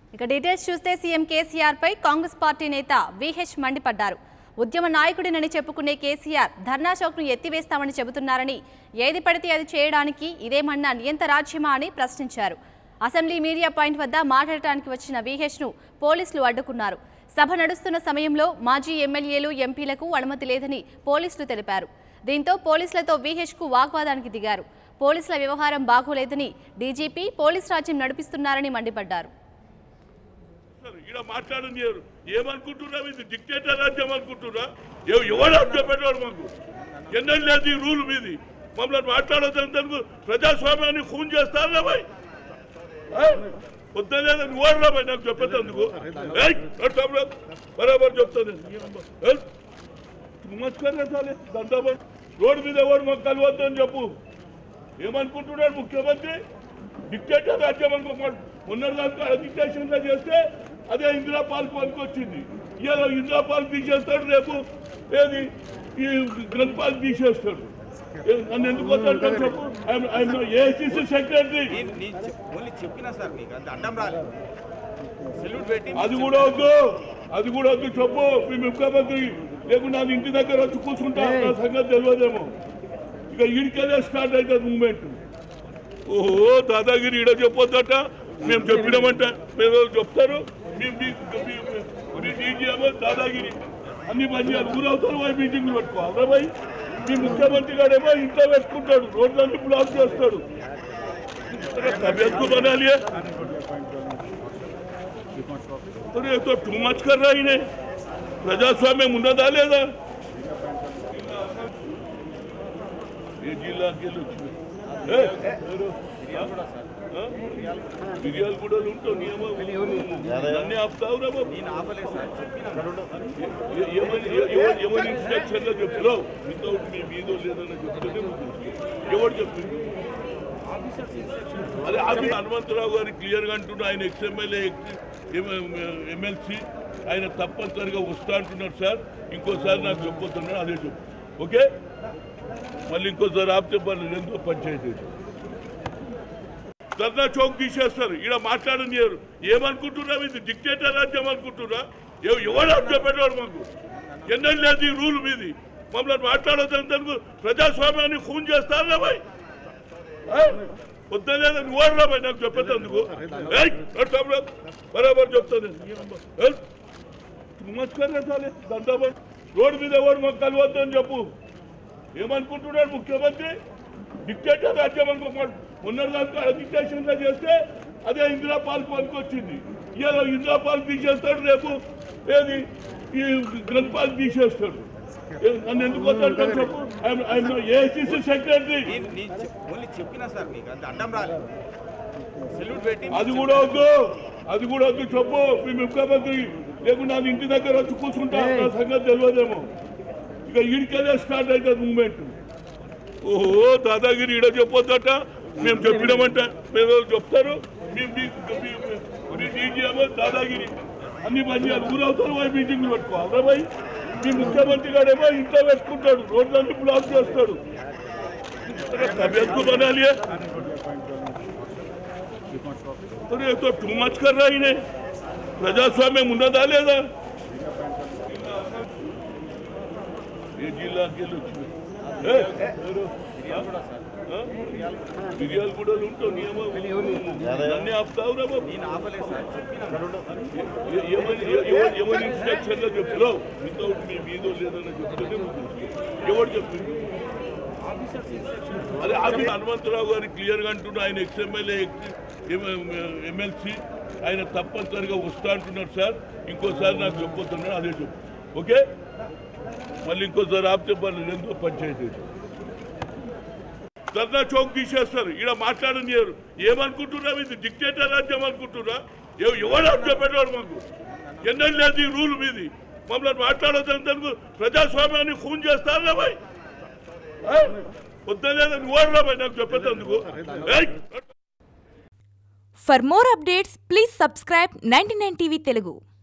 ఇక డీటెయిల్స్ చూస్తే సీఎం కేసీఆర్ పై కాంగ్రెస్ పార్టీ నేత విహెచ్ మండిపడ్డారు ఉద్యమ నాయకుడినని చెప్పుకునే కేసీఆర్ ధర్నా చౌక్ను ఎత్తివేస్తామని చెబుతున్నారని ఏది పడితే అది చేయడానికి ఇదేమన్నా నియంత రాజ్యమా అని ప్రశ్నించారు అసెంబ్లీ మీడియా పాయింట్ వద్ద మాట్లాడటానికి వచ్చిన విహెచ్ను పోలీసులు అడ్డుకున్నారు సభ నడుస్తున్న సమయంలో మాజీ ఎమ్మెల్యేలు ఎంపీలకు అనుమతి లేదని పోలీసులు తెలిపారు దీంతో పోలీసులతో విహెచ్కు వాగ్వాదానికి దిగారు పోలీసుల వ్యవహారం బాగోలేదని డీజీపీ పోలీస్ రాజ్యం నడిపిస్తున్నారని మండిపడ్డారు సార్, ఈడ మాట్లాడనియరు ఏమనుకుంటున్నా ఇది డిక్టేటర్ రాజ్యం అనుకుంటున్నా ఎవ- ఎవరు అర్థం పెట్టాడు మాకు ఎన్నెల్ లేదు ఈ రూల్ మీది మమ్మల్ని మాట్లాడొద్దందుకు ప్రజాస్వామ్యాన్ని ఖూన్ చేస్తారా బాయ్ వద్దలేదు నువ్వు ఓడరా బాయ్ నాకు చెప్పేందుకు ఏయ్, నడు తమ్ముడు. బరాబర్ చెప్తాను ఏయ్, నమస్కారం చాలే దండాబాయ్ రోడ్డు మీద ఎవరు మాకు కలవద్దు అని చెప్పు ఏమనుకుంటున్నాడు ముఖ్యమంత్రి డిక్టేటర్ రాజ్యం అనుకోమాడు మొన్న దాకా డిక్టేషన్ చేస్తే అదే ఇందిరా పాల్ పనికొచ్చింది ఇవాళ ఇందిరా పాల్ తీసేస్తాడు రేపు ఏది ఈ గ్రంథ్ పాల్ తీసేస్తాడు ఏ- నన్ను ఎందుకు వద్దంటావు చెప్పు ఏసీసీ సెక్రటరీ నేను నేను చెప్- ఓన్లీ చెప్పినా సార్ మీకు అంత అడ్డం రాలేదు సెల్యూట్ పెట్టి అది కూడా వద్దు అది కూడా వద్దు చెప్పు మీ ముఖ్యమంత్రి లేకుండా అది ఇంటి దగ్గర వచ్చి కూర్చుంటా నా సంగతి తెలియదేమో ఇక ఈడికెళ్ళే స్టార్ట్ అవుతుంది మూమెంట్ ఓహో దాదాగిరి ఈడ చెప్పొద్దట మేము చెప్పినామంట మీరు ఎవరు చెప్తారు మీ- మీ- మీ- మీ డీజీ ఏమో దాదాగిరి అన్ని పని చేయాలి ఊరవుతారు పోయి మీటింగ్లు పెట్టుకోవాలి పోయి మీ ముఖ్యమంత్రి గారేమో ఇంట్లో పెట్టుకుంటాడు రోడ్లన్నీ బ్లాక్ చేస్తాడు తబియత్ బనాలి अरे ये तो टू मच कर रहा ही नहीं ప్రజాస్వామ్యం ఉన్నదా లేదా ఏ జిల్లాకి మిరియాలు కూడా ఉంటావు నియమం అన్ని ఆపుతావు రా బాబు నేను ఆపలేదు సార్ చెప్పినా ఏ- ఏమని ఏ- ఎవరు- ఎవరి ఇన్స్ట్రక్షన్ లో చెప్తున్నావు వితౌట్ మీ మీదో లేదని చెప్తూనే ఉంది. ఎవరు చెప్తుంది అదే అది హనుమంతరావు గారు క్లియర్ గా అంటున్నా ఆయన ఎక్స్ఎమ్మెల్యే ఎమ్మెల్సీ ఆయన తప్పనిసరిగా వస్తా అంటున్నారు సార్ ఇంకోసారి నాకు చెప్పొస్తున్నాడు అదే చెప్పు ఓకే మళ్ళీ ఇంకోసారి ఆపితే పర్లేదు ఎంతో పంచాయతీ ధర్నా చౌక్ తీసేస్తారు ఈడ మాట్లాడనియరు ఏమనుకుంటున్నావు ఇది డిక్టేటర్ రాజ్యం అనుకుంటున్నా ఎవ- ఎవరు అర్థం పెట్టాడు మాకు ఎన్నెల్ లేదు ఈ రూల్ మీది మమ్మల్ని మాట్లాడొద్దందుకు ప్రజాస్వామ్యాన్ని ఖూన్ చేస్తారా బాయ్ వద్దలేదు నువ్వు ఓడరా బాయ్ నాకు చెప్పేందుకు ఏయ్, నడు తమ్ముడు. బరాబర్ చెప్తాను ఏయ్, నమస్కారం చాలే దండాబాయ్ రోడ్డు మీద ఎవరు మాకు కలవద్దు అని చెప్పు ఏమనుకుంటున్నాడు ముఖ్యమంత్రి డిక్టేటర్ రాజ్యం అనుకోమాడు మొన్న దాకా డిక్టేషన్ చేస్తే అదే ఇందిరా పాల్ పనికొచ్చింది ఇవాళ ఇందిరా పాల్ తీసేస్తాడు రేపు ఏది ఈ గ్రంథ్ పాల్ తీసేస్తాడు ఏ- నన్ను ఎందుకు వద్దంటావు చెప్పు ఏసీసీ సెక్రటరీ నేను నేను చెప్- ఓన్లీ చెప్పినా సార్ మీకు అంత అడ్డం రాలేదు సెల్యూట్ పెట్టి అది కూడా వద్దు అది కూడా వద్దు చెప్పు మీ ముఖ్యమంత్రి లేకుండా అది ఇంటి దగ్గర వచ్చి కూర్చుంటా నా సంగతి తెలియదేమో ఇక ఈడికెళ్ళే స్టార్ట్ అవుతుంది మూమెంట్ ఓహో దాదాగిరి ఈడ చెప్పొద్దట మేము చెప్పినామంట మీరు ఎవరు చెప్తారు మీ మీ- మీ- మీ డీజీ ఏమో దాదాగిరి అన్ని పని చేయాలి ఊరవుతారు పోయి మీటింగ్లు పెట్టుకోవాలి పోయి మీ ముఖ్యమంత్రి గారేమో ఇంట్లో పెట్టుకుంటాడు రోడ్లన్నీ బ్లాక్ చేస్తాడు తబియత్ బనాలి अरे ये तो टू मच कर रहा ही नहीं ప్రజాస్వామ్యం ఉన్నదా లేదా ఏ జిల్లాకి మిరియాలు కూడా ఉంటావు నియమం అన్ని ఆపుతావు రా బాబు నేను ఆపలేదు సార్ చెప్పినా ఏ- ఏమని ఏ- ఎవరు- ఎవరి ఇన్స్ట్రక్షన్ లో చెప్తున్నావు వితౌట్ మీ మీదో లేదని చెప్తూనే ఉంది. ఎవరు చెప్తుంది అదే అది హనుమంతరావు గారు క్లియర్ గా అంటున్నా ఆయన ఎక్స్ఎమ్మెల్యే ఎమ్మెల్సీ ఆయన తప్పనిసరిగా వస్తా అంటున్నారు సార్ ఇంకోసారి నాకు చెప్పొస్తున్నాడు అదే చెప్పు ఓకే మళ్ళీ ఇంకోసారి ఆపితే పర్లేదు ఎంతో పంచాయతీ ధర్నా చౌక్ తీసేస్తారు ఈడ మాట్లాడనియరు ఏమనుకుంటున్నావు ఇది డిక్టేటర్ రాజ్యం అనుకుంటున్నా ఎవ- ఎవరు అర్థం పెట్టాడు మాకు ఎన్నెల్ లేదు ఈ రూల్ మీది మమ్మల్ని మాట్లాడొద్దందుకు ప్రజాస్వామ్యాన్ని ఖూన్ చేస్తారా బాయ్ వద్దలేదు నువ్వు ఓడరా బాయ్ నాకు చెప్పేందుకు ఏయ్ For more updates, please subscribe 99 TV Telugu.